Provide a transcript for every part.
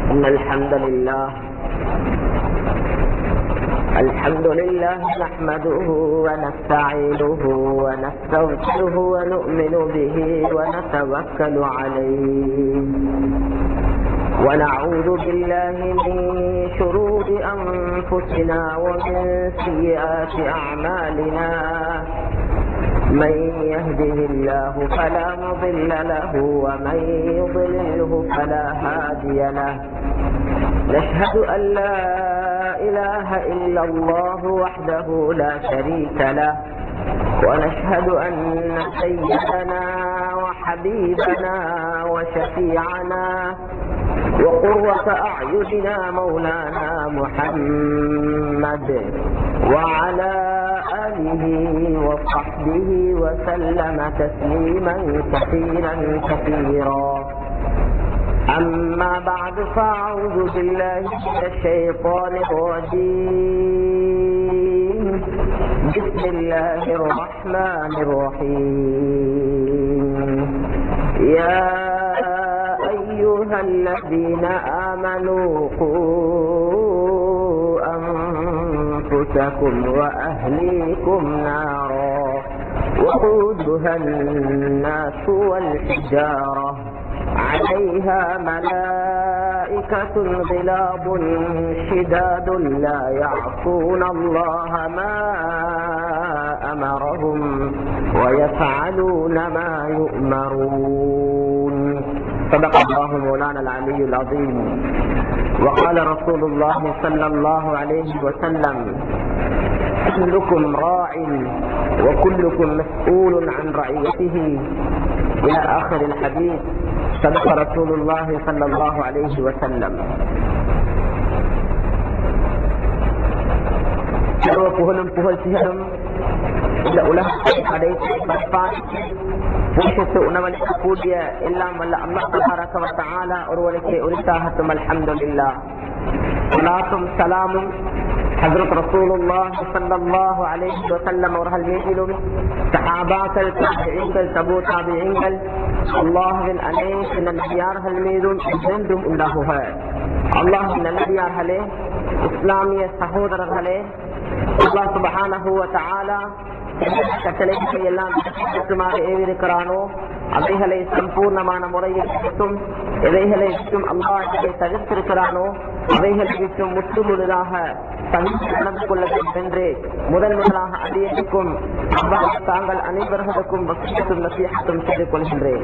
إن الحمد لله الحمد لله نحمده ونستعينه ونستغفره ونؤمن به ونتوكل عليه ونعوذ بالله من شرور أنفسنا ومن سيئات أعمالنا من يهده الله فلا مضل له ومن يضلله فلا هادي له نشهد أن لا إله إلا الله وحده لا شريك له ونشهد أن سيدنا وحبيبنا وشفيعنا وقرة أعيننا مولانا محمد وعلى آله وصحبه وسلم تسليما كثيرا كثيرا أما بعد فأعوذ بالله من الشيطان الرجيم بسم الله الرحمن الرحيم يا أيها الذين آمنوا قوا أنفسكم وأهليكم نارا وقودها الناس والحجارة عليها ملائكة غلاب شداد لا يعصون الله ما أمرهم ويفعلون ما يؤمرون صدق الله مولانا العلي العظيم وقال رسول الله صلى الله عليه وسلم كلكم راع وكلكم مسؤول عن رعيته إلى آخر الحديث صدق رسول الله صلى الله عليه وسلم சர்வ புகழும் புகழ்ச்சிகளும் இந்த உலகத்தை அடைத்து போஷித்து உணவளிக்கக்கூடிய எல்லாம் வல்ல அல்லாஹ் ஒருவனுக்கு உரித்தாகட்டும் அல்ஹம்துலில்லா சலாத்தும் சலாமும் ஹசரத் ரசூலுல்லாஹ் ஸல்லல்லாஹு அலைஹி வஸல்லம் அவர்கள் மீதிலும் சஹாபாக்கள் தாபிஈன்கள் தபூ தாபிஈன்கள் அல்லாஹ்வின் அநேக நல்லடியார்கள் மீதும் என்றென்றும் உண்டாகுக அல்லாஹின் நல்லடியார்களே இஸ்லாமிய சகோதரர்களே அல்லாஹ் சுபஹானஹு வ தஆலா கட்டளைகளை எல்லாம் ஏற்றுமாறு ஏவிருக்கிறானோ அவைகளை சம்பூர்ணமான முறையில் விட்டும் எவைகளை விட்டும் அல்லாஹை தவிர்த்திருக்கிறானோ அவைகளை விட்டும் முற்று முழுதாக தனித்து நடந்து கொள்ள வேண்டும் என்று முதல் முதலாக அடியேற்கும் அவ்வாறு தாங்கள் அனைவர்களுக்கும் வசீகத்தும் நசீகத்தும் செய்து கொள்கின்றேன்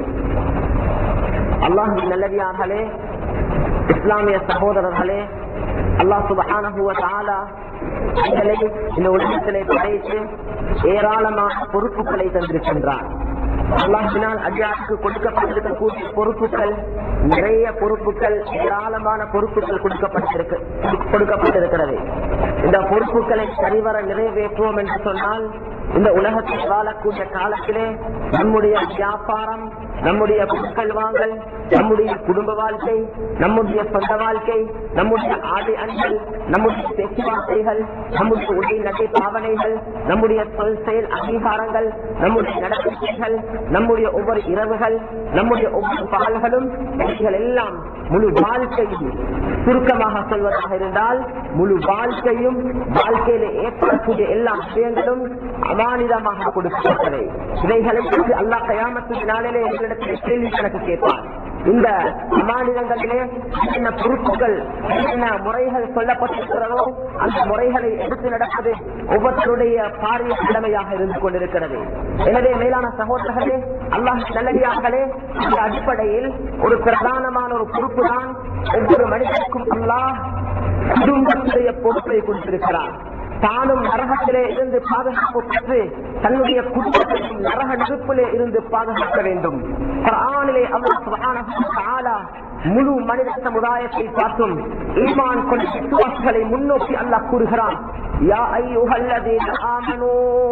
அல்லாஹின் நல்லவியார்களே இஸ்லாமிய சகோதரர்களே அல்லாஹ் சுபஹானஹுவ தஆலா எங்களை இந்த உலகத்திலே படைத்து ஏராளமான பொறுப்புகளை தந்திருக்கின்றான் அல்லாஹினால் அடியாருக்கு கொடுக்கப்பட்டிருக்கக்கூடிய பொறுப்புகள் நிறைய பொறுப்புகள் ஏராளமான பொறுப்புகள் கொடுக்கப்பட்டிருக்கு கொடுக்கப்பட்டிருக்கிறது இந்த பொறுப்புகளை சரிவர நிறைவேற்றுவோம் என்று சொன்னால் இந்த உலகத்தில் வாழக்கூடிய காலத்திலே நம்முடைய வியாபாரம் நம்முடைய பொருட்கள் வாங்கல் நம்முடைய குடும்ப வாழ்க்கை நம்முடைய சொந்த வாழ்க்கை நம்முடைய ஆடை அணிகள் நம்முடைய பேச்சுவார்த்தைகள் நம்முடைய உடை நடை பாவனைகள் நம்முடைய சொல் செயல் அங்கீகாரங்கள் நம்முடைய நடவடிக்கைகள் நம்முடைய ஒவ்வொரு இரவுகள் நம்முடைய ஒவ்வொரு பகல்களும் இவைகள் எல்லாம் முழு வாழ்க்கையும் சுருக்கமாக சொல்வதாக இருந்தால் முழு வாழ்க்கையும் வாழ்க்கையில ஏற்படக்கூடிய எல்லா விஷயங்களும் அமானிதமாக கொடுக்கப்பட்டவை இவைகளை பற்றி அல்லா கயாமத்து நாளிலே எங்களிடத்தில் கேள்வி கணக்கு கேட்பார் இந்த அமானிதங்களிலே என்ன பொறுப்புகள் என்ன முறைகள் சொல்லப்பட்டிருக்கிறதோ அந்த முறைகளை எடுத்து நடப்பது ஒவ்வொருத்தருடைய பாரிய கடமையாக இருந்து கொண்டிருக்கிறது எனவே மேலான சகோதரர்களே அல்லாஹ் நல்லடியார்களே இந்த அடிப்படையில் ஒரு பிரதானமான ஒரு பொறுப்பு தான் ஒவ்வொரு மனிதனுக்கும் அல்லாஹ் குடும்பத்துடைய பொறுப்பை கொடுத்திருக்கிறார் தானும் நரகத்திலே இருந்து பாதுகாப்பு பெற்று தன்னுடைய குடும்பத்தையும் நரக நெருப்பிலே இருந்து பாதுகாக்க வேண்டும் குர்ஆனிலே அல்லாஹ் சுப்ஹானஹு வ தஆலா முழு மனித சமுதாயத்தை பார்த்தும் ஈமான் கொண்ட விசுவாசிகளை முன்னோக்கி அல்லாஹ் கூறுகிறான் யா ஐயுஹல்லதீன ஆமனூ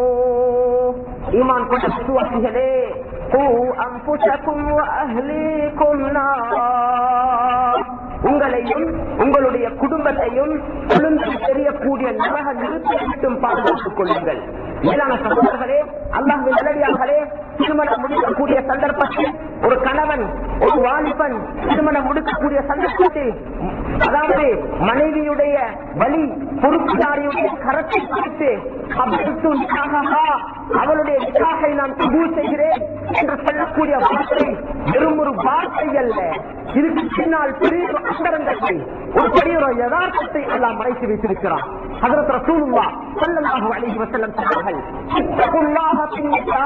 ஈமான் கொண்ட விசுவாசிகளே قوا أنفسكم وأهليكم نارا உங்க உங்களையும் உங்களுடைய குடும்பத்தையும் குழுந்தில் தெரியக்கூடிய நரக நிறுத்திவிட்டும் பாதுகாத்துக் கொள்ளுங்கள் மேலான சகோதரர்களே அல்லாஹின் நிலவியார்களே திருமணம் முடிக்கக்கூடிய சந்தர்ப்பத்தில் ஒரு கணவன் ஒரு வாலிபன் திருமணம் முடிக்கக்கூடிய சந்தர்ப்பத்தில் அதாவது மனைவியுடைய வழி பொறுப்புதாரியுடைய கரத்தை பிடித்து அப்துல் நிக்காகா, அவளுடைய நிக்காகை நான் கபூல் செய்கிறேன் என்று சொல்லக்கூடிய வார்த்தை வெறும் ஒரு வார்த்தை அல்ல இதுக்கு பின்னால் பெரிய ஒரு அந்தரங்கத்தை ஒரு பெரிய ஒரு யதார்த்தத்தை எல்லாம் மறைத்து வைத்திருக்கிறார் ஹதரத் ரசூலுல்லாஹ் ஸல்லல்லாஹு அலைஹி வஸல்லம் சொன்னார்கள் இத்தகுல்லாஹ பின்னிசா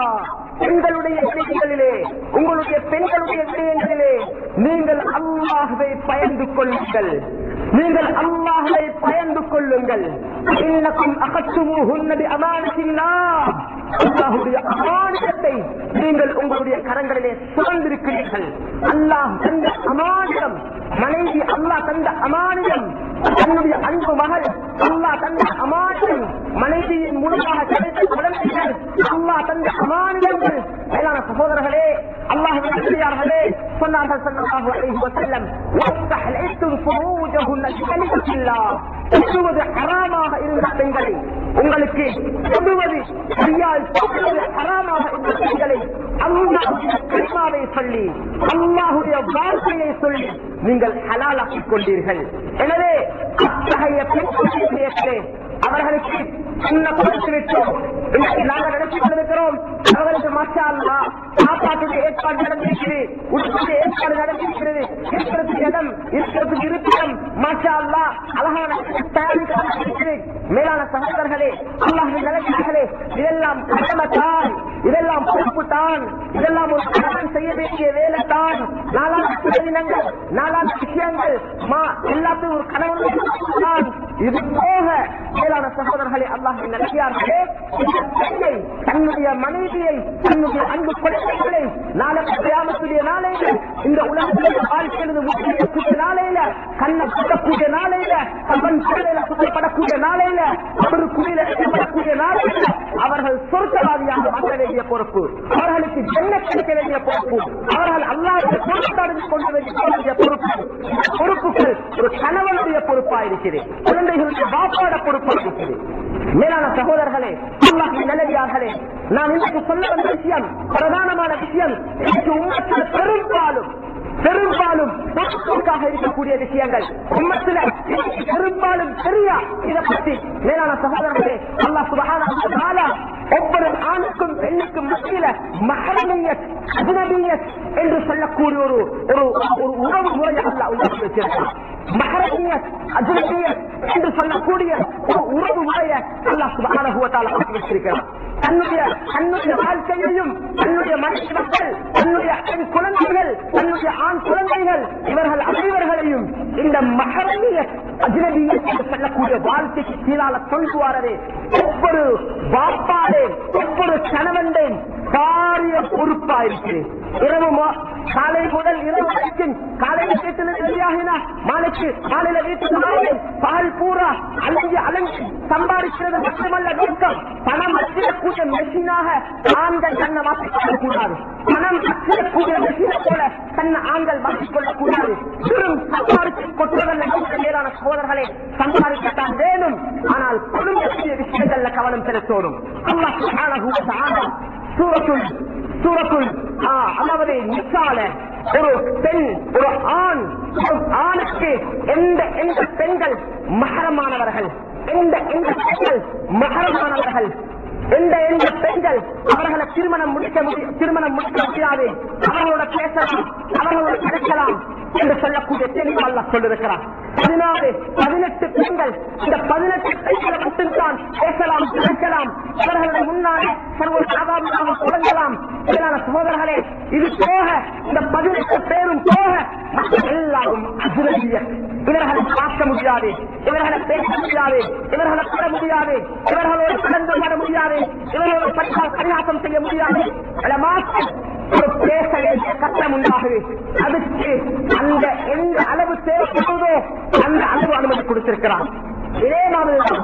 பெண்களுடைய விடயங்களிலே உங்களுடைய பெண்களுடைய விடயங்களிலே நீங்கள் அல்லாஹ்வை பயந்து கொள்ளுங்கள் நீங்கள் அல்லாஹ்வை பயந்து கொள்ளுங்கள் இன்னக்கும் அகற்றுமுகுன்னதி அமானத்தில்லா அல்லாஹுடைய அமானிதத்தை நீங்கள் உங்களுடைய கரங்களிலே சுமந்திருக்கிறீர்கள் அல்லாஹ் தந்த அமானிதம் மனைவி அல்லாஹ் தந்த அமானிதம் தன்னுடைய அன்பு மகள் அல்லாஹ் தந்த அமானிதம் மனைவியின் முழுமையாக கிடைத்த குழந்தைகள் அல்லாஹ் தந்த அமானிதங்கள் மேலான சகோதரர்களே அல்லாஹர்களே சொன்னார்கள் ஸல்லல்லாஹு அலைஹி வஸல்லம் வஸ்தஹலைத்தும் ஃபுரூஜஹுன்ன லிகலிமத்தில்லாஹ் தொடுவது ஹராமாக இருந்த பெண்களை உங்களுக்கு தொடுவது கையால் தொடுவது ஹராமாக இருந்த பெண்களை அல்லாஹுடைய கலிமாவை சொல்லி அல்லாஹுடைய வார்த்தையை சொல்லி நீங்கள் ஹலாலாக்கிக் கொண்டீர்கள் எனவே அத்தகைய பெண்களுடைய விஷயத்திலே அவர்களுக்கு சின்ன கொடுத்து விட்டோம் இன்னைக்கு நாங்கள் நடத்தி கொண்டிருக்கிறோம் அவர்களுக்கு மாஷா அல்லா சாப்பாட்டுக்கு ஏற்பாடு நடந்திருக்கிறது உடுப்புக்கு ஏற்பாடு நடந்திருக்கிறது இருக்கிறதுக்கு இடம் இருக்கிறதுக்கு இருப்பிடம் மாஷா அல்லா அழகான தயாரிக்கிறது மேலான சகோதரர்களே அல்லாஹின் நிலைமைகளே இதெல்லாம் கடமை தான் இதெல்லாம் பொறுப்பு தான் இதெல்லாம் ஒரு கணவன் செய்ய வேண்டிய வேலை தான் நாலாவது தினங்கள் நாலாவது விஷயங்கள் மா எல்லாத்தையும் ஒரு கணவன் தான் இது போக மேலான சகோதரர்களே அல்லாஹின் நிலையார்களே இந்த பெண்ணை தன்னுடைய மனைவியை தன்னுடைய அன்பு குழந்தைகளை நாளை கிராமத்துடைய நாளையில இந்த உலகத்துடைய வாழ்க்கையிலிருந்து முக்கிய நாளையில கண்ணை குட்டக்கூடிய நாளையில கவன் சேலையில குட்டப்படக்கூடிய நாளையில ஒரு குடியில கட்டப்படக்கூடிய நாளையில அவர்கள் சொர்க்கவாதியாக மாற்ற வேண்டிய பொறுப்பு அவர்களுக்கு ஜென்ன கிடைக்க வேண்டிய பொறுப்பு அவர்கள் அல்லாத பொறுப்பாடு கொண்டு வேண்டிய பொறுப்பு இந்த பொறுப்புக்கு ஒரு கணவனுடைய பொறுப்பா இருக்கிறது குழந்தைகளுடைய வாப்பாட பொறுப்பா இருக்கிறது மேலான சகோதரர்களே அல்லாஹின் நல்லடியார்களே நான் இன்றைக்கு சொல்ல வந்த விஷயம் பிரதானமான விஷயம் இன்றைக்கு உண்மத்தில் பெரும்பாலும் பெரும்பாலும் பொறுப்புக்காக இருக்கக்கூடிய விஷயங்கள் உம்மத்துல பெரும்பாலும் தெரியா இதை பற்றி மேலான சகோதரர்களே அல்லாஹ் சுபஹானஹு வ தஆலா ஒவ்வொரு ஆணுக்கும் பெண்ணுக்கும் மத்தியில மஹரமியத் அஜ்னபியத் என்று சொல்லக்கூடிய ஒரு ஒரு ஒரு உறவு முறையை அல்லாஹ் உருவாக்கி வச்சிருக்கிறார் மஹரமியத் அஜ்னபியத் என்று சொல்லக்கூடிய ஒரு உறவு முறையை அல்லாஹ் சுபஹானஹு வ தஆலா ஆக்கி வச்சிருக்கிறார் தன்னுடைய தன்னுடைய வாழ்க்கையையும் தன்னுடைய மனைவி மக்கள் தன்னுடைய பெண் குழந்தைகள் தன்னுடைய ஆண் குழந்தைகள் இவர்கள் அனைவர்களையும் இந்த மகரமிய அஜ்னபியத் என்று சொல்லக்கூடிய வாழ்க்கைக்கு கீழால கொண்டு வரவே ஒவ்வொரு வாப்பாடே ஒவ்வொரு கணவன்டே பாரிய பொறுப்பா இருக்கு இரவு மோ- காலை முதல் இரவு வரைக்கும் காலையில வீட்டில் வெளியாகினா மாலைக்கு மாலையில வீட்டுக்கு வரவேன் பகல் பூரா அலைஞ்சு அலைஞ்சு சம்பாதிக்கிறது மட்டுமல்ல நோக்கம் பணம் அச்சிடக்கூடிய மெஷினாக ஆண்கள் தன்னை மாற்றிக்கொள்ளக் கூடாது பணம் அச்சிடக்கூடிய மெஷினை போல தன்னை ஆண்கள் மாற்றிக்கொள்ளக் கூடாது வெறும் சம்பாதிச்சு கொட்டுவதல்ல மேலான சகோதரர்களே சம்பாதிக்கத்தான் வேணும் ஆனால் குடும்பத்திய விஷயங்கள்ல கவனம் செலுத்தோடும் அல்லாஹ் சுப்ஹானஹு வ தஆலா சூரத்துல் சூரத்துல் ஆ, அதாவது நிசால ஒரு பெண் ஒரு ஆண் ஒரு ஆணுக்கு எந்த எந்த பெண்கள் மகரமானவர்கள் எந்த எந்த பெண்கள் மகரமானவர்கள் எந்த எந்த பெண்கள் அவர்களை திருமணம் முடிக்க முடியும் திருமணம் முடிக்க முடியாது அவர்களோட பேசலாம் அவர்களோட கிடைக்கலாம் என்று சொல்லக்கூடிய தெளிவு அல்ல சொல்லிருக்கிறார் பதினாறு பதினெட்டு பெண்கள் இந்த பதினெட்டு பெண்களை மட்டும்தான் பேசலாம் கிடைக்கலாம் அவர்களுடைய முன்னாடி சர்வ சாதாரணமாக தொடங்கலாம் மேலான சகோதரர்களே இது போக இந்த பதினெட்டு பேரும் போக மற்ற எல்லாரும் அசுரவிய இவர்களை பார்க்க முடியாது இவர்களை பேச முடியாது இவர்களை பெற முடியாது இவர்களோடு கலந்து வர முடியாது இவர்களோடு பரிசா- பரிகாசம் செய்ய முடியாது பல மாற்றம் ஒரு பேச வேண்டிய கட்டம் உண்டாகுது அதுக்கு அந்த எந்த அளவு தேவைப்படுதோ அந்த அளவு அனுமதி கொடுத்திருக்கிறார் இதே மாதிரிதான்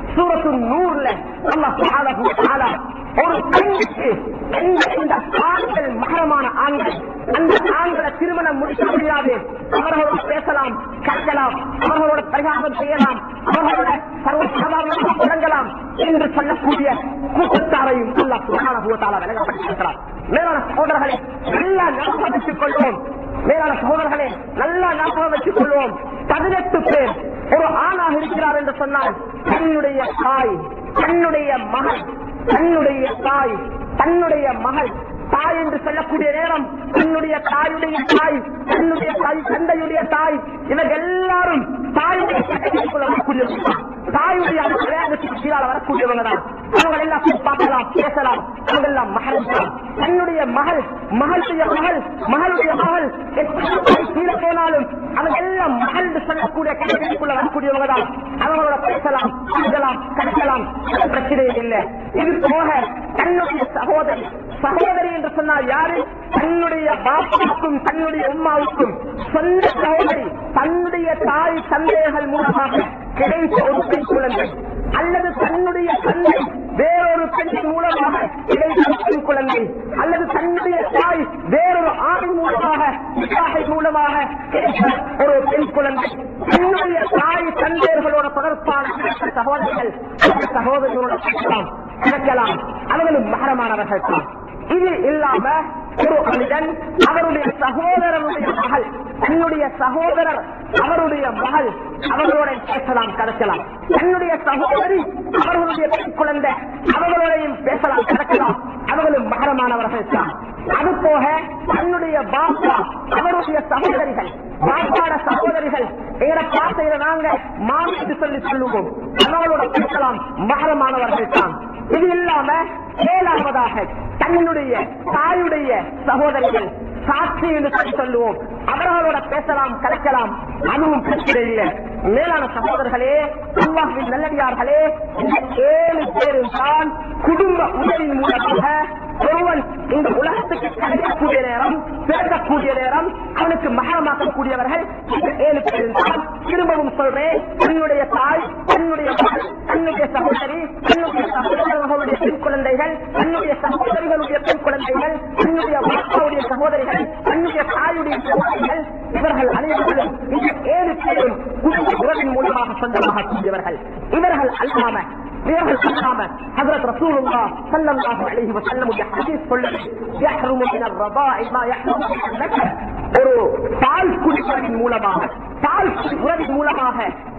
சூரத்து நூறுல அல்லாஹ் சுப்ஹானஹு வ தஆலா ஒரு பெண்ணுக்கு எந்த இந்த ஆண்கள் மகரமான ஆண்கள் அந்த ஆண்களை திருமணம் முடிக்க முடியாது அவர்களோட பேசலாம் கற்கலாம் அவர்களோட பரிகாரம் செய்யலாம் அவர்களோட சர்வசாதாரணமாக தொடங்கலாம் என்று சொல்லக்கூடிய கூட்டத்தாரையும் அல்லாஹ் சுப்ஹானஹு வ தஆலா விளங்கப்படுத்தியிருக்கிறார் மேலான சகோதரர்களை நல்லா ஞாபகம் வச்சுக் கொள்வோம் மேலான சகோதரர்களே நல்லா ஞாபகம் வச்சுக் கொள்வோம் பதினெட்டு பேர் ஒரு ஆணாக இருக்கிறார் என்று சொன்னால் தன்னுடைய தாய் தன்னுடைய மகள் தன்னுடைய தாய் தன்னுடைய மகள் தாய் என்று சொல்லக்கூடிய நேரம் தன்னுடைய தாயுடைய தாய் தன்னுடைய தாய் தந்தையுடைய தாய் இவங்க எல்லாரும் தாயுடைய கட்டளைக்குள்ள வரக்கூடியவங்க தான். தாயுடைய அந்த கல்யாணத்துக்கு கீழால வரக்கூடியவங்க தான் அவங்க எல்லாம் போய் பார்க்கலாம் பேசலாம் அவங்க எல்லாம் மகள் தான். தன்னுடைய மகள் மகளுடைய மகள் மகளுடைய மகள் எத்தனை தாய் கீழே போனாலும் அவங்க எல்லாம் மகள் என்று சொல்லக்கூடிய கட்டளைக்குள்ள வரக்கூடியவங்க தான் அவங்களோட பேசலாம் பேசலாம் கற்கலாம் பிரச்சனையே இல்லை இது போக தன்னுடைய சகோதரி சகோதரி என்று சொன்னால் யாரு தன்னுடைய பாப்பாவுக்கும் தன்னுடைய உம்மாவுக்கும் சொந்த சகோதரி தன்னுடைய தாய் தந்தையர்கள் மூலமாக கிடைத்த ஒரு பெண் குழந்தை அல்லது தன்னுடைய தந்தை வேறொரு பெண்ணின் மூலமாக கிடைத்த ஒரு பெண் குழந்தை அல்லது தன்னுடைய தாய் வேறொரு ஆண் மூலமாக நிக்காஹை மூலமாக கிடைத்த ஒரு பெண் குழந்தை தன்னுடைய தாய் தந்தையர்களோட தொடர்பான கிடைத்த சகோதரிகள் அந்த சகோதரிகளோட பேசலாம் நடக்கலாம் அவர்களும் மகரமானவர்கள் தான் இது இல்லாம ஒரு மனிதன் அவருடைய சகோதரனுடைய மகள் தன்னுடைய சகோதரர் அவருடைய மகள் அவர்களோட பேசலாம் கடக்கலாம் தன்னுடைய சகோதரி அவர்களுடைய பெண் குழந்தை அவர்களோடையும் பேசலாம் கடக்கலாம் அவர்களும் மகரமானவர்கள் தான் அது போக தன்னுடைய பாப்பா அவருடைய சகோதரிகள் பாப்பாட சகோதரிகள் எங்களை பார்த்தையில நாங்க மாமி என்று சொல்லி சொல்லுவோம் அவங்களோட பேசலாம் மகரமானவர்கள் தான் இது இல்லாம ஏழாவதாக தன்னுடைய தாயுடைய சகோதரிகள் சாட்சி என்று சொல்லி சொல்லுவோம் அவர்களோட பேசலாம் கலைக்கலாம் அதுவும் பிரச்சனை இல்லை மேலான சகோதரர்களே அல்லாஹின் நல்லடியார்களே இந்த ஏழு பேரும் தான் குடும்ப உதவியின் மூலமாக ஒருவன் இந்த உலகத்துக்கு கிடைக்கக்கூடிய நேரம் பிறக்கக்கூடிய நேரம் அவனுக்கு மகரமாக்கக்கூடியவர்கள் இந்த ஏழு பேரும் தான் திரும்பவும் சொல்றேன் தன்னுடைய தாய் தன்னுடைய மகள் தன்னுடைய சகோதரி தன்னுடைய சகோதரர்களுடைய பெண் குழந்தைகள் தன்னுடைய சகோதரிகளுடைய பெண் குழந்தைகள் தன்னுடைய வாப்பாவுடைய சகோதரிகள் தன்னுடைய தாயுடைய சகோதரிகள் இவர்கள் அனைவர்களும் இந்த ஏழு பேரும் குடும்ப உறவின் மூலமாக சொந்தமாக கூடியவர்கள் இவர்கள் அல்லாம இவர்கள் அல்லாம ஹஜரத் ரசூலுல்லாஹ் ஸல்லல்லாஹு அலைஹி வஸல்லம் உடைய ஹதீஸ் சொல்லுது يحرم من الرضاع ما يحرم من النكر ஒரு பால் குடிப்பதன் மூலமாக பால் குடிப்பதன் மூலமாக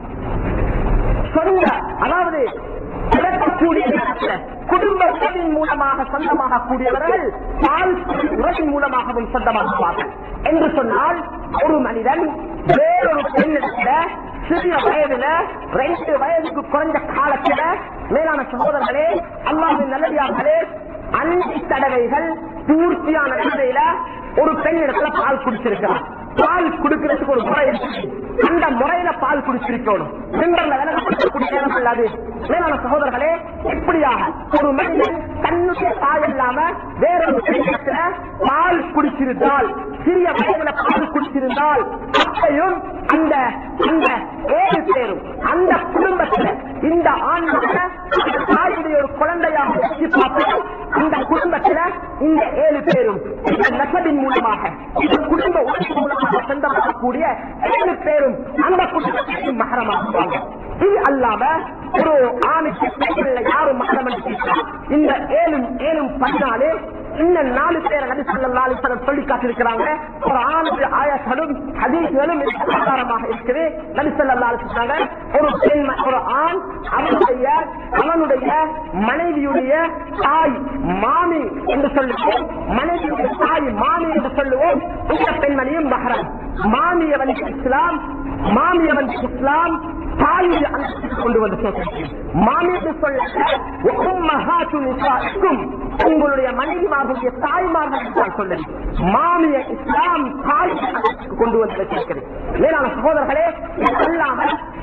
சொந்த அதாவது பிறக்கக்கூடிய நேரத்துல குடும்ப உறவின் மூலமாக சொந்தமாக கூடியவர்கள் பால் உறவின் மூலமாகவும் சொந்தமாகுவார்கள் என்று சொன்னால் ஒரு மனிதன் வேறொரு பெண்ணிடத்துல சிறிய வயதுல ரெண்டு வயதுக்கு குறைஞ்ச காலத்துல மேலான சகோதரர்களே அல்லாவின் நல்லடியார்களே அஞ்சு தடவைகள் பூர்த்தியான நிலையில ஒரு பெண்ணிடத்துல பால் குடிச்சிருக்கிறார் பால் குடுக்கிறதுக்கு ஒரு முறை இருக்கு. அந்த முறையில பால் குடிச்சிருக்கணும் மிம்பர்ல விலகப்படக்கூடிய நேரம் அல்லது மேலான சகோதரர்களே எப்படியாக ஒரு மனிதன் தன்னுடைய தாய் இல்லாம வேறொரு பெண்ணிடத்துல பால் குடிச்சிருந்தால் சிறிய வயதுல பால் குடிச்சிருந்தால் அப்பையும் அந்த அந்த ஏழு பேரும் அந்த குடும்பத்துல இந்த ஆண்மக அந்த தாயுடைய ஒரு குழந்தையாக வச்சு பார்த்தால் அந்த குடும்பத்துல இந்த ஏழு பேரும் இந்த நெசபின் மூலமாக இந்த குடும்ப உறவின் மூலமாக சொந்தமாகக்கூடிய ஏழு பேரும் அந்த குடும்பத்திற்கு மகரமாகுவாங்க இது அல்லாம ஒரு ஆணுக்கு பெண்கள் யாரும் மகரம் என்று கேட்கிறார். இந்த ஏழும் ஏழும் பதினாலு இந்த நாலு பேர் நபி ஸல்லல்லாஹு அலைஹி வஸல்லம் சொல்லி காட்டியிருக்கிறாங்க ஒரு ஆணுக்கு ஆயத்தனும் ஹதீஸ்களும் இதுக்கு ஆதாரமாக இருக்குது நபி ஸல்லல்லாஹு அலைஹி வஸல்லம் ஒரு பெண் ஒரு ஆண் அவனுடைய அவனுடைய மனைவியுடைய தாய் மாமி என்று சொல்லுவோம் மனைவியுடைய தாய் மாமி என்று சொல்லுவோம் இந்த பெண்மணியும் மகரம் மாமிய வந்து இஸ்லாம் மாமிய வந்து இஸ்லாம் தாயுடைய அந்தஸ்துக்கு கொண்டு வந்து சேர்க்கிறது மாமி என்று சொல்ல உம்மஹாத்து நிசாஇக்கும் உங்களுடைய மனைவிமார்களுடைய தாய்மார்கள் என்று நான் சொல்லுது மாமிய இஸ்லாம் தாய் அந்தஸ்துக்கு கொண்டு வந்து சேர்க்கிறது மேலான சகோதரர்களே இது அல்லாம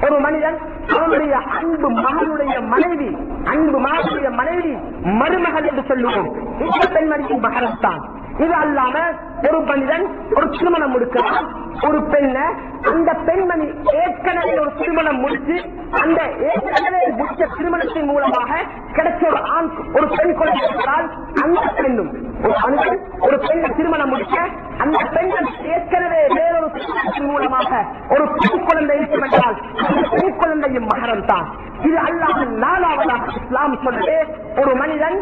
ஒரு மனிதன் அவனுடைய அன்பு மகனுடைய மனைவி அன்பு மகனுடைய மனைவி மருமகள் என்று சொல்லுவோம் இந்த பெண்மணியின் மகரம் தான் இது அல்லாம ஒரு மனிதன் ஒரு திருமணம் முடிக்கிறான் ஒரு பெண்ண அந்த பெண்மணி ஏற்கனவே ஒரு திருமணம் முடிச்சு அந்த ஏற்கனவே முடிச்ச திருமணத்தின் மூலமாக கிடைச்ச ஒரு ஆண் ஒரு பெண் குழந்தை இருக்கிறால் அந்த பெண்ணும் ஒரு மனிதன் ஒரு பெண்ணை திருமணம் முடிக்க அந்த பெண்கள் ஏற்கனவே வேறொரு திருமணத்தின் மூலமாக ஒரு பெண் குழந்தை இருக்கும் என்றால் அந்த பெண் குழந்தையும் மகரம் தான் இது அல்லாமல் நாலாவதாக இஸ்லாம் சொல்லுது ஒரு மனிதன்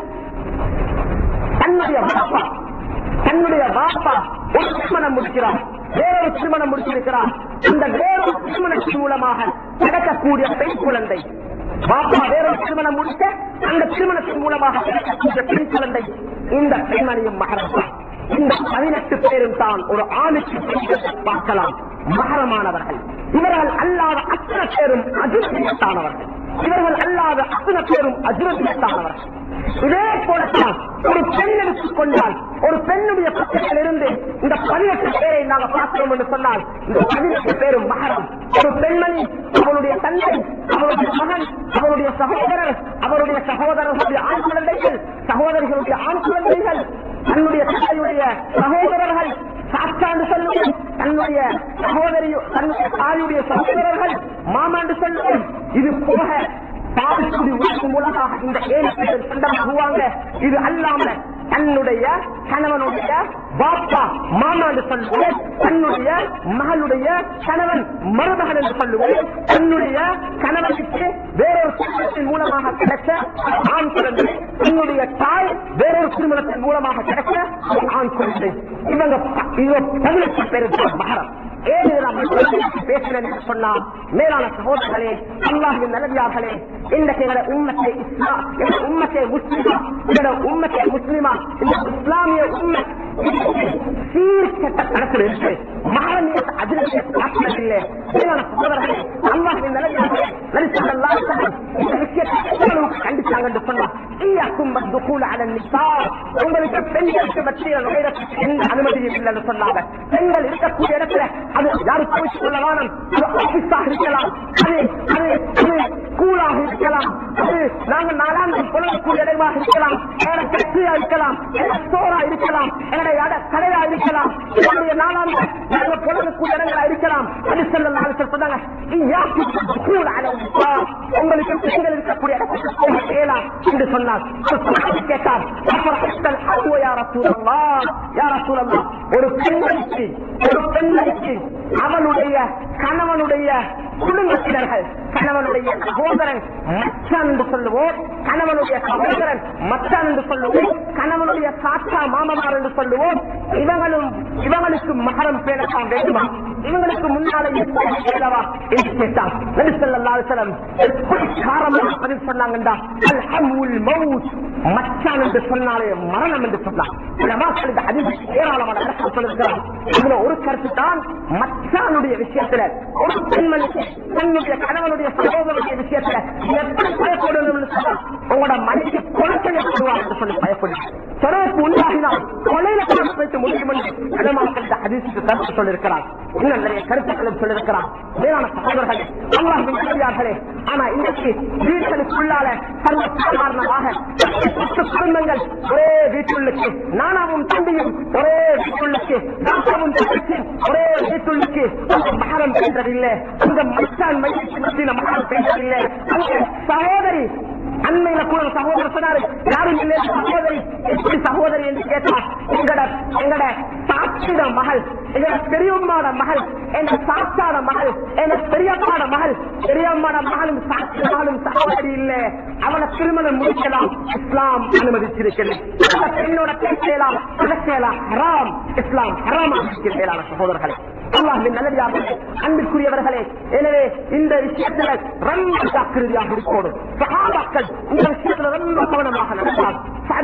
தன்னுடைய பாப்பா தன்னுடைய பாப்பா ஒரு திருமணம் முடிக்கிறார் வேறொரு திருமணம் முடிச்சிருக்கிறார் இந்த வேறொரு திருமணத்தின் மூலமாக கிடைக்கக்கூடிய பெண் குழந்தை பாப்பா வேறொரு திருமணம் முடிக்க அந்த திருமணத்தின் மூலமாக கிடைக்கக்கூடிய பெண் குழந்தை இந்த பெண்மணியும் மகரம் இந்த பதினெட்டு பேரும் தான் ஒரு ஆணுக்கு பெண்களை பார்க்கலாம் மகரமானவர்கள் இவர்கள் அல்லாத அத்தனை பேரும் அதிர்ஷ்டத்தானவர்கள் இவர்கள் அல்லாத அத்தனை பேரும் அதிர்ஷ்டத்தானவர்கள் இதே போலத்தான் ஒரு பெண் எடுத்துக் கொண்டால் ஒரு பெண்ணுடைய பக்கத்தில் இருந்து இந்த பதினெட்டு பேரை நாங்கள் பார்க்கிறோம் என்று சொன்னால் இந்த பதினெட்டு பேரும் மகரம் ஒரு பெண்மணி அவளுடைய தந்தை அவளுடைய மகன் அவருடைய சகோதரர் அவருடைய சகோதரர்களுடைய ஆண் குழந்தைகள் சகோதரிகளுடைய ஆண் குழந்தைகள் தன்னுடைய தந்தையுடைய சகோதரர்கள் சாத்தாண்டு சொல்லுவோம் தன்னுடைய சகோதரி தன்னுடைய தாயுடைய சகோதரர்கள் மாமாண்டு சொல்லுவோம் இது போக பாதிக்குடி உலகம் மூலமாக இந்த ஏழு பேர் சொந்தமாகுவாங்க இது அல்லாம தன்னுடைய கணவனுடைய பாப்பா மாமா என்று சொல்லுவோம் தன்னுடைய மகளுடைய கணவன் மருமகன் என்று சொல்லுவோம் தன்னுடைய கணவனுக்கு வேறொரு திருமணத்தின் மூலமாக கிடைச்ச ஆண் குழந்தை தன்னுடைய தாய் வேறொரு திருமணத்தின் மூலமாக கிடைச்ச ஒரு ஆண் குழந்தை இவங்க ப- இவங்க பதினெட்டு பேருக்கு மகரம் ஏன் இதை நான் பேசுறேன் என்று சொன்னா மேலான சகோதரர்களே அல்லாஹின் நல்லவியார்களே இன்றைக்கு எங்களை உம்மத்தை இஸ்லாம் எங்களை உம்மத்தை முஸ்லிமா எங்களை உம்மத்தை முஸ்லிமா இந்த இஸ்லாமிய உண்மை சீர்கெட்ட கடத்தில் இருக்கு மகனியத்தை அதிர்ச்சியை காட்டுவதில்லை மேலான சகோதரர்களே அல்லாஹின் நல்லவியார்களே நரிசல்லாஹ் இந்த விஷயத்தை எவ்வளவு கண்டிச்சாங்க என்று சொன்னா ஈயாக்கும் துகூல அலன் நிசா உங்களுக்கு பெண்களுக்கு வெற்றியை நுழைறதுக்கு எந்த அனுமதியும் இல்லைன்னு சொன்னாங்க பெண்கள் இருக்கக்கூடிய இடத்துல அது யாரு போய் சொல்ல வேணும் அது ஆபீஸாக இருக்கலாம் அது அது அது ஸ்கூலாக இருக்கலாம் அது நாங்க நாலாண்டு புலக்கூடிய இடமாக இருக்கலாம் எங்களோட கட்சியா இருக்கலாம் எங்களோட ஸ்டோரா இருக்கலாம் எங்களுடைய இட- கடையா இருக்கலாம் எங்களுடைய நாலாண்டு நாங்க புலக்கூடிய இடங்களா இருக்கலாம் அது சொல்ல நாலு சொன்னாங்க ஈயாக்கும் துகூல அலன் நிசா உங்களுக்கு பெண்கள் இருக்கக்கூடிய இடத்துக்கு போக இயலாம் என்று சொன்னார் ஒரு சஹாபி கேட்டார் அப்புறம் அல்வ யார சூழல்லா யார சூழல்லா ஒரு பெண்மணிக்கு ஒரு பெண்மணிக்கு அவளுடைய கணவனுடைய குடும்பத்தினர்கள் கணவனுடைய சகோதரன் மச்சான் என்று சொல்லுவோம் கணவனுடைய சகோதரன் மச்சான் என்று சொல்லுவோம் கணவனுடைய சாத்தா மாமனார் என்று சொல்லுவோம் இவங்களும் இவங்களுக்கு மகரம் பேணத்தான் வேண்டுமா இவங்களுக்கு முன்னாலே பேரவா என்று கேட்டான் நபி ஸல்லல்லாஹு அலைஹி வஸல்லம் எப்படி காரமாக பதில் சொன்னாங்கண்டா அல்ஹம்வுல் மவுத் மச்சான் என்று சொன்னாலே மரணம் என்று சொன்னான் உலமாக்கள் இந்த ஹதீஸ் ஏராளமான விளக்கம் சொல்லிருக்கிறார் அதுல ஒரு கருத்து தான் மச்சானுடைய விஷயத்துல ஒரு பெண்மணிக்கு தன்னுடைய கணவனுடைய சகோதரனுடைய விஷயத்துல எப்படி பயப்படணும்னு சொன்னா உங்களோட மனைவி கொலை செய்யப்படுவார் என்று சொல்லி பயப்படுது தொடர்பு உண்டாகினால் கொலையில கொண்டு வைத்து முடியும் என்று உலமாக்கள் இந்த ஹதீஸுக்கு கருத்து சொல்லியிருக்கிறார் இன்னும் நிறைய கருத்துக்களும் சொல்லியிருக்கிறார் மேலான சகோதரர்களே அல்லாஹின் நல்லடியார்களே ஆனா இன்றைக்கு வீடுகளுக்குள்ளால சர்வசாதாரணமாக பத்து குடும்பங்கள் ஒரே வீட்டுள்ளுக்கு நானாவும் தம்பியும் ஒரே வீட்டுள்ளுக்கு தாத்தாவும் தங்கச்சி ஒரே வீட்டுள்ளுக்கு அந்த மகரம் பேசுறதில்லை அந்த மச்சான் மையத்தை பற்றின மகரம் பேசுறதில்லை அந்த சகோதரி அண்மையில கூட ஒரு சகோதரர் சொன்னாரு யாரும் இல்லை சகோதரி எப்படி சகோதரி என்று கேட்டா எங்கட எங்கட சாட்சிட மகள் எங்கட பெரியம்மாட மகள் எங்க சாத்தாட மகள் எங்க பெரியம்மாட மகள் பெரியம்மாட மகளும் சாட்சி மகளும் சகோதரி இல்ல அவளை திருமணம் முடிக்கலாம் இஸ்லாம் அனுமதிச்சிருக்கிறது அந்த பெண்ணோட பேசலாம் நடக்கலாம் ஹராம் இஸ்லாம் ஹராமா இருக்கிறேன் சகோதரர்களே அல்லாஹின் நல்லடியார்களே அன்புக்குரியவர்களே எனவே இந்த விஷயத்துல ரொம்ப ஜாக்கிரதையாக இருக்கணும் சகாபாக்கள் இந்த விஷயத்துல ரொம்ப கவனமாக நடந்தால்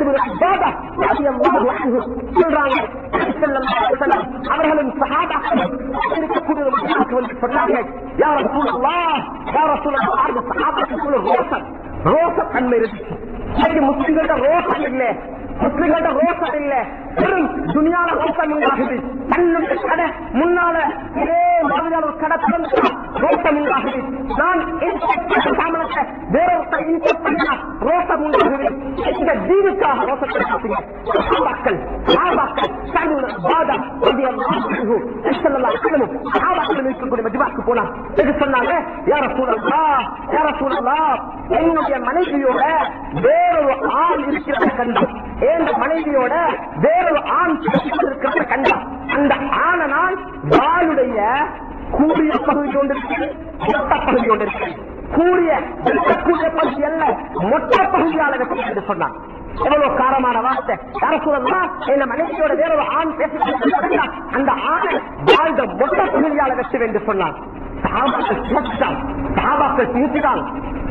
சொல்றாங்க நபி ஸல்லல்லாஹு அலைஹி வஸல்லம் அவர்களும் சகாபாக்களும் இருக்கக்கூடிய ஒரு மக்களுக்கு வந்து சொன்னாங்க யார் ரசூலல்லாஹ் யார் ரசூலல்லாஹ் அந்த சகாபாக்களுக்குள்ள ரோசம் ரோச தன்மை இருந்துச்சு இன்னைக்கு முஸ்லிம்கிட்ட ரோசம் இல்லை முஸ்லிம்களோட ரோசம் இல்ல வெறும் துணியால ரோசம் உண்டாகுது தன்னுடைய கடை முன்னால இதே மாதிரியான ஒரு கடை திறந்து ரோசம் உண்டாகுது நான் இந்த சாமனத்தை வேற ஒருத்தர் இன்செக்ட் பண்ணா ரோசம் உண்டாகுது இந்த தீவுக்காக ரோசத்தை காட்டுங்க சாபாக்கள் சாபாக்கள் தன்னுடைய பாதம் இது எல்லாம் சாபாக்கள் இருக்கக்கூடிய மதிவாக்கு போனா இது சொன்னாங்க யார சூழலா யார சூழலா என்னுடைய மனைவியோட வேறொரு ஆண் இருக்கிறத கண்டா என் மனைவியோட வேறொரு ஆண் இருக்கிறத கண்டா அந்த ஆணை நான் வாளுடைய கூடிய பகுதி கொண்டு மொத்த பகுதி கொண்டு கூடிய கூடிய பகுதி அல்ல மொத்த பகுதியால வெற்றி என்று சொன்னான் எவ்வளவு காரமான வார்த்தை யார சொல்லலாம் என்ன மனைவியோட வேறொரு ஆண் பேச அந்த ஆணை வாழ்ந்த மொத்த பகுதியால வெற்றி என்று சொன்னான் சாபாக்கள் சுமத்திட்டான் சாபாக்கள் தீர்த்திட்டான்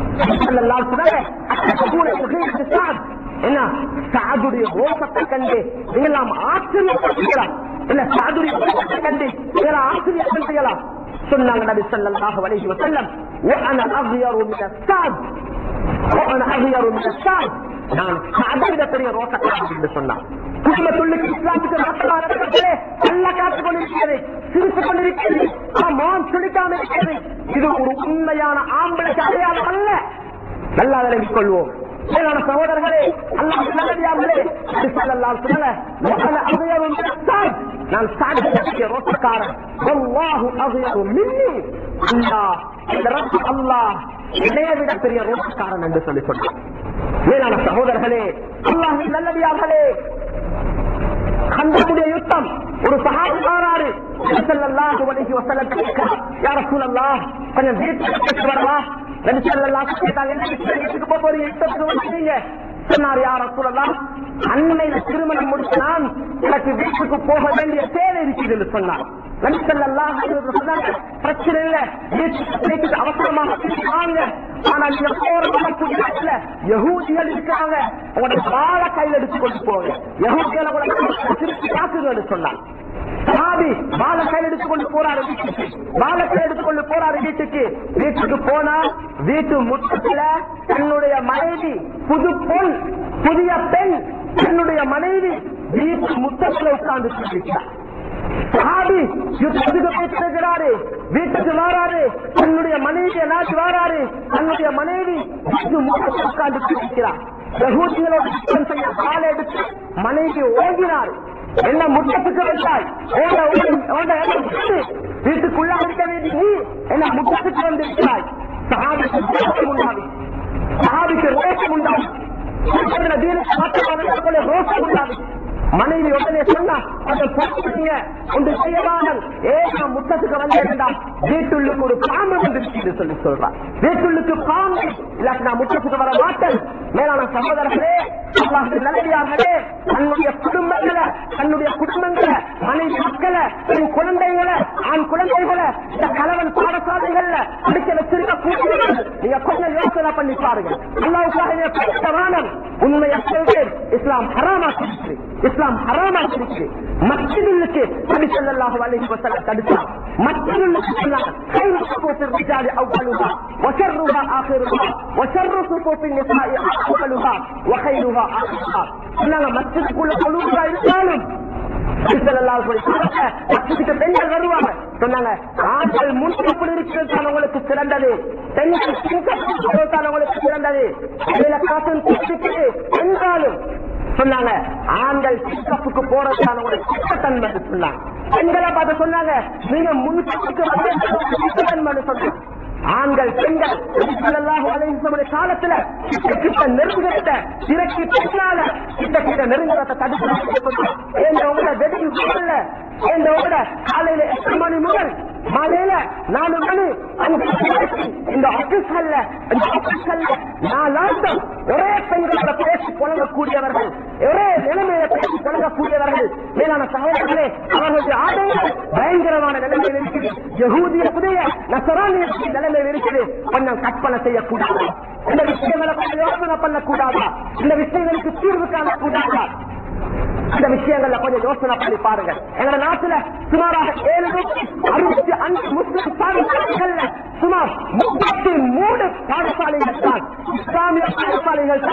என்ன சாதுடைய ரோசத்தை கண்டு நீங்களாம் ஆச்சரியப்படுத்தலாம் இல்ல சாதுடைய ரோசத்தை கண்டு நீங்களாம் ஆச்சரியப்படுத்தலாம் சொன்னாங்க நபி ஸல்லல்லாஹு அலைஹி வஸல்லம் وانا اغير من السعد وانا اغير من السعد நான் சாதவிட பெரிய ரோசக்காரன் என்று சொன்னான் குடும்பத்துள்ளுக்கு இஸ்லாத்துக்கு மக்களா நடக்கிறதே நல்ல காத்துக் கொண்டிருக்கிறது சிரித்துக் கொண்டிருக்கிறது ஆமாம் சுழிக்காம இருக்கிறது இது ஒரு உண்மையான ஆம்பளைக்கு அடையாளம் அல்ல நல்லா விளங்கிக் கொள்வோம் மேலான சகோதரர்களே அல்லாஹ் நல்லடியார்களே அல்லாஹ் சொல்லல وأنا أغير من السعد நான் சாட்சிய ரோசக்காரன் والله أغير مني அல்லாஹ் இந்த ரப்பு அல்லாஹ் என்னைய விட பெரிய ரோசக்காரன் என்று சொல்லி சொன்னார் மேலான சகோதரர்களே அல்லாஹ் நல்லடியார்களே கண்டக்கூடிய யுத்தம் ஒரு சகாபி மாறாரு ஸல்லல்லாஹு அலைஹி வஸல்லம் யா ரசூலல்லாஹ் கொஞ்சம் வீட்டுக்கு வரவா நபி ஸல்லல்லாஹு கேட்டாங்க என்ன வீட்டுக்கு போக போறீங்க யுத்தத்துக்கு வந்தீங்க சொன்னார் யா ரசூலல்லாஹ் அண்மையில திருமணம் முடிச்சு நான் எனக்கு வீட்டுக்கு போக வேண்டிய தேவை இருக்குது என்று சொன்னார் நபி ஸல்லல்லாஹு அலைஹி வஸல்லம் சொன்னாங்க பிரச்சனை இல்ல வீட்டுக்கு வீட்டுக்கு அவசரமாக வாங்க ஆனா நீங்க போற வரக்கூடிய இடத்துல யகூதிகள் இருக்காங்க உங்களோட வாழ கையில் எடுத்து கொண்டு போங்க யகூதிகளை கூட திருப்பி காக்குங்கன்னு சொன்னான் சஹாபி வாழ கையில் எடுத்துக்கொண்டு போறாரு வீட்டுக்கு வாழ கையில் எடுத்துக்கொண்டு போறாரு வீட்டுக்கு வீட்டுக்கு போனா வீட்டு முற்றத்துல தன்னுடைய மனைவி புது பொன் புதிய பெண் தன்னுடைய மனைவி வீட்டு முற்றத்துல உட்கார்ந்து சொல்லிட்டார் சஹாபி யுத்தத்துக்கு பேசுகிறாரு வீட்டுக்கு வாராரு தன்னுடைய மனைவியை நாட்டு வாராரு தன்னுடைய மனைவி வீட்டு முகத்தில் உட்கார்ந்து பேசுகிறார் யகூதிகளோட யுத்தம் செய்ய காலை எடுத்து மனைவி ஓடினார் என்ன முட்டத்துக்கு வந்தாய் ஓட ஓட வீட்டுக்குள்ள இருக்க வேண்டிய நீ என்ன முட்டத்துக்கு வந்திருக்கிறாய் சஹாபிக்கு ரோஷம் உண்டாவி சஹாபிக்கு ரோஷம் உண்டாவி தீனுக்கு மாற்றமான ரோஷம் உண்டாவி மனைவி உடனே சொன்னா அதை பொறுத்துங்க ஒன்று செய்யவானல் ஏக முத்தத்துக்கு வந்த வேண்டாம் வீட்டுள்ளுக்கு ஒரு பாம்பு வந்துருச்சு சொல்லி சொல்றான் வீட்டுள்ளுக்கு பாம்பு இல்லாட்டி நான் முத்தத்துக்கு வர மாட்டேன் மேலான சகோதரர்களே அல்லாஹ் நல்லடியார்களே தன்னுடைய குடும்பங்களை தன்னுடைய குடும்பங்களை மனைவி மக்களை தன் குழந்தைகளை ஆண் குழந்தைகளை இந்த கலவன் பாடசாலைகள்ல படிக்க வச்சிருக்க கூட்டியவர்கள் நீங்க கொஞ்சம் யோசனை பண்ணி பாருங்க அல்லாவுக்காக படித்தவானம் உண்மையை சொல்றேன் இஸ்லாம் ஹராமாக்கிருக்கு இஸ்லாம் ஹராமாக்கிருக்கு மஸ்ஜிதுக்கு நபி ஸல்லல்லாஹு அலைஹி வஸல்லம் தடுத்தார் மஸ்ஜிதுக்கு சொன்னாங்க خير صفوف الرجال اولها وشرها اخرها وشر صفوف النساء اولها وخيرها اخرها சொன்னாங்க மஸ்ஜிதுக்குள்ள தொழுகை இருந்தாலும் பெண்கள் வருவாங்க சொன்னாங்க ஆண்கள் முன்கூப்பில் இருக்கிறது தான் உங்களுக்கு சிறந்தது பெண்கள் பின்கூப்பில் தான் உங்களுக்கு சிறந்தது இதுல காசம் குடிச்சிட்டு என்றாலும் சொன்னாங்க ஆண்கள் பிக்கப்புக்கு போறதுக்கான உங்களுக்கு சித்தத்தன்மை சொன்னாங்க பெண்களை பார்த்து சொன்னாங்க நீங்க முன்கப்புக்கு தன்மை சொன்னாங்க ஆண்கள் பெண்கள் அலைஹிஸ்ஸலாமுடைய காலத்துல கிட்ட நெருங்குறத திரைக்கு பின்னால கிட்ட கிட்ட நெருங்குறத தடுத்து என்ற உங்களோட வெடிக்கு போகல என்ற உங்களோட காலையில எட்டு மணி முதல் மாலையில நாலு மணி அஞ்சு மணிக்கு இந்த ஆபீஸ்கள்ல இந்த ஆபீஸ்கள்ல நாலாந்தம் ஒரே பெண்களோட பேசி புழங்கக்கூடியவர்கள் ஒரே நிலைமையில பேசி புழங்கக்கூடியவர்கள் மேலான சகோதரர்களே அவர்களுடைய ஆடைகள் பயங்கரமான நிலைமையில் இருக்குது யகூதிய புதிய நசரானிய நிலைமையில் இருக்குது கொஞ்சம் கற்பனை செய்யக்கூடாது இந்த விஷயங்களை கொஞ்சம் யோசனை பண்ணக்கூடாதா இந்த விஷயங்களுக்கு தீர்வு காணக்கூடாதா இந்த விஷயங்கள்ல கொஞ்சம் யோசனை பண்ணி பாருங்க எங்க நாட்டுல சுமாராக ஏழு அறுபத்தி அஞ்சு முஸ்லிம் பாடசாலைகள்ல சுமார் முப்பத்தி மூணு பாடசாலைகள் தான் இஸ்லாமிய பாடசாலைகள் தான்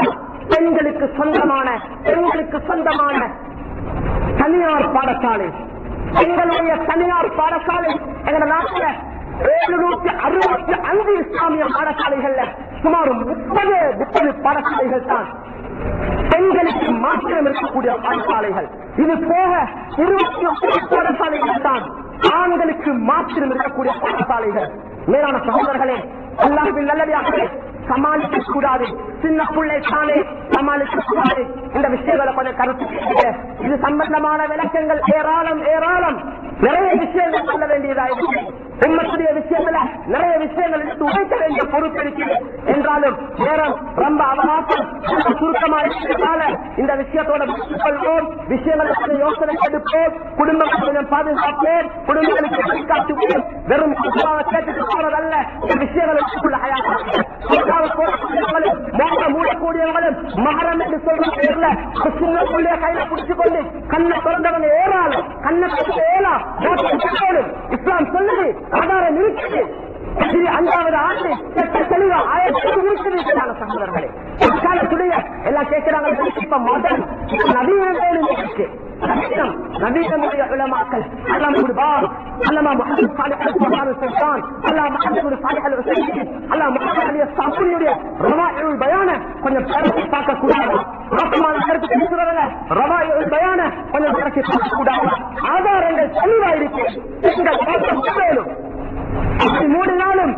பெண்களுக்கு சொந்தமான பெண்களுக்கு சொந்தமான தனியார் பாடசாலை எங்களுடைய தனியார் பாடசாலை எங்க நாட்டில் எழுநூத்தி அறுபத்தி அஞ்சு இஸ்லாமிய பாடசாலைகள்ல சுமார் முப்பது முப்பது பாடசாலைகள் தான் பெண்களுக்கு மாத்திரம் இருக்கக்கூடிய பாடசாலைகள் இது போக இருபத்தி ஒன்பது பாடசாலைகள் தான் ஆண்களுக்கு மாத்திரம் இருக்கக்கூடிய பாடசாலைகள் மேலான சகோதரர்களே அல்லாஹின் நல்லடியாகவே சமாளிக்க கூடாது சின்ன பிள்ளை தானே சமாளிக்க கூடாது இந்த விஷயங்களை கொஞ்சம் கருத்து கேளுங்க. இது சம்பந்தமான விளக்கங்கள் ஏராளம் ஏராளம் நிறைய விஷயங்கள் சொல்ல வேண்டியதா இருக்கு உண்மைக்குரிய விஷயத்துல நிறைய விஷயங்கள் எடுத்து உழைக்க வேண்டிய பொறுப்பு இருக்கிறது என்றாலும் நேரம் ரொம்ப அவகாசம் ரொம்ப சுருக்கமா இருக்கிறதால இந்த விஷயத்தோட முடித்துக் கொள்வோம் விஷயங்களை கொஞ்சம் யோசனை எடுப்போம் குடும்பங்களை கொஞ்சம் பாதுகாப்போம் குடும்பங்களுக்கு வழிகாட்டுவோம் வெறும் குடும்பமாக கேட்டுட்டு போறதல்ல இந்த விஷயங்களை எடுத்துக்கொள்ள போடக்கூடியவங்களும் மோக மூடக்கூடியவங்களும் மகரம் என்று சொல்ற பேர்ல ஒரு சின்ன பிள்ளைய கையில பிடிச்சுக் கொண்டு கண்ணை திறந்தவங்க ஏறாலும் கண்ணை திறந்து ஏறா இஸ்லாம் சொல்லுது ஆதாரம் இருக்குது இது அஞ்சாவது ஆண்டு சட்ட தெளிவா ஆயிரத்தி இருக்கிறாங்க சகோதரர்களே காலத்துடைய எல்லாம் கேட்கிறாங்க இப்ப மதம் நவீனம் வேணும் இருக்கு நவீனம் நவீனமுடைய உலமாக்கள் அல்லாம் குடுபார் அல்லமா முகமது சாலிஹ் அல் குர்ஆன் சுல்தான் அல்லாஹ் முகமது சாலிஹ் அல் உசைமீன் அல்லாஹ் முகமது அலி சாப்பினுடைய ரவாயுல் பயான கொஞ்சம் பரப்பி பார்க்க கூடாது மாற்றமான கருத்து பேசுறவங்க ரவாயுல் பயான கொஞ்சம் பரப்பி பார்க்க கூடாது ஆதாரங்கள் தெளிவா இருக்கு எங்கள் மாற்றம் வேணும் அப்படி மூடினாலும்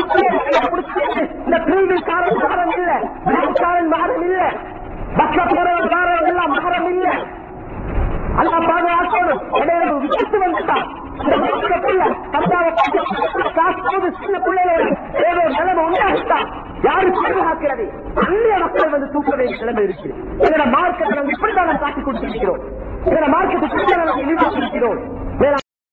இந்த பிரிவில் காரன் காரம் இல்ல காரன் மகரம் இல்ல பஸ்ல போறவன் காரன் எல்லாம் மகரம் இல்ல அல்லா பாதுகாக்கணும் இடையில விபத்து வந்துட்டான் இந்த பஸ்ல புள்ள தந்தாவை காசு சின்ன பிள்ளைகளோட ஏதோ நிலைமை உண்டாகிட்டான் யாரு பாதுகாக்கிறது அந்நிய மக்கள் வந்து தூக்க வேண்டிய நிலைமை இருக்கு எங்களோட மார்க்கெட்டை நாங்கள் இப்படிதான் காட்டி கொடுத்திருக்கிறோம் எங்களோட மார்க்கெட்டை இப்படிதான் நாங்கள் இழிவாக்கியிருக்கிறோம்